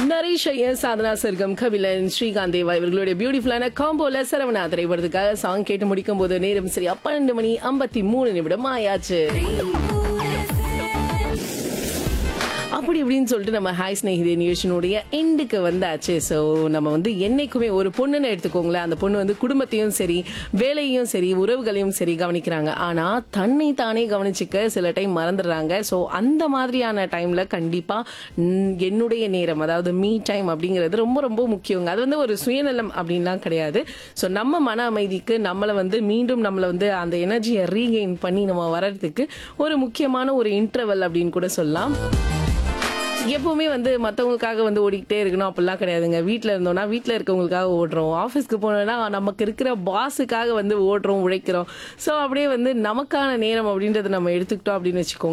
நரேஷ் ஐயர் சாதனா சர்க்கம் கபிலன் ஸ்ரீகாந்த் தேவா இவர்களுடைய பியூட்டிஃபுல்லான காம்போல சரவணா திரைப்படத்துக்காக சாங் கேட்டு முடிக்கும் போது நேரம் சரியா பன்னெண்டு மணி ஐம்பத்தி மூணு நிமிடம் ஆயாச்சு அப்படி இப்படின்னு சொல்லிட்டு நம்ம ஹாய் ஸ்நேகிதே நிகழ்ச்சியினுடைய எண்டுக்கு வந்தாச்சு ஸோ நம்ம வந்து என்னைக்குமே ஒரு பொண்ணுன்னு எடுத்துக்கோங்களேன் அந்த பொண்ணு வந்து குடும்பத்தையும் சரி வேலையும் சரி உறவுகளையும் சரி கவனிக்கிறாங்க ஆனா தன்னை தானே கவனிச்சுக்க சில டைம் மறந்துடுறாங்க ஸோ அந்த மாதிரியான டைம்ல கண்டிப்பா ம், என்னுடைய நேரம் அதாவது மீ டைம் அப்படிங்கிறது ரொம்ப ரொம்ப முக்கியங்க அது வந்து ஒரு சுயநலம் அப்படின்லாம் கிடையாது ஸோ நம்ம மன அமைதிக்கு நம்மளை வந்து மீண்டும் நம்மளை வந்து அந்த எனர்ஜியை ரீகெயின் பண்ணி நம்ம வர்றதுக்கு ஒரு முக்கியமான ஒரு இன்டர்வல் அப்படின்னு கூட சொல்லலாம் எப்பவுமே வந்து மற்றவங்களுக்காக வந்து ஓடிக்கிட்டே இருக்கணும் அப்படிலாம் கிடையாதுங்க வீட்டில் இருந்தோம்னா வீட்டில் இருக்கவங்களுக்காக ஓடுறோம் ஆஃபீஸ்க்கு போனோம்னா நமக்கு இருக்கிற பாஸுக்காக வந்து ஓடுறோம் உழைக்கிறோம் ஸோ அப்படியே வந்து நமக்கான நேரம் அப்படின்றத நம்ம எடுத்துக்கிட்டோம் அப்படின்னு வச்சுக்கோங்க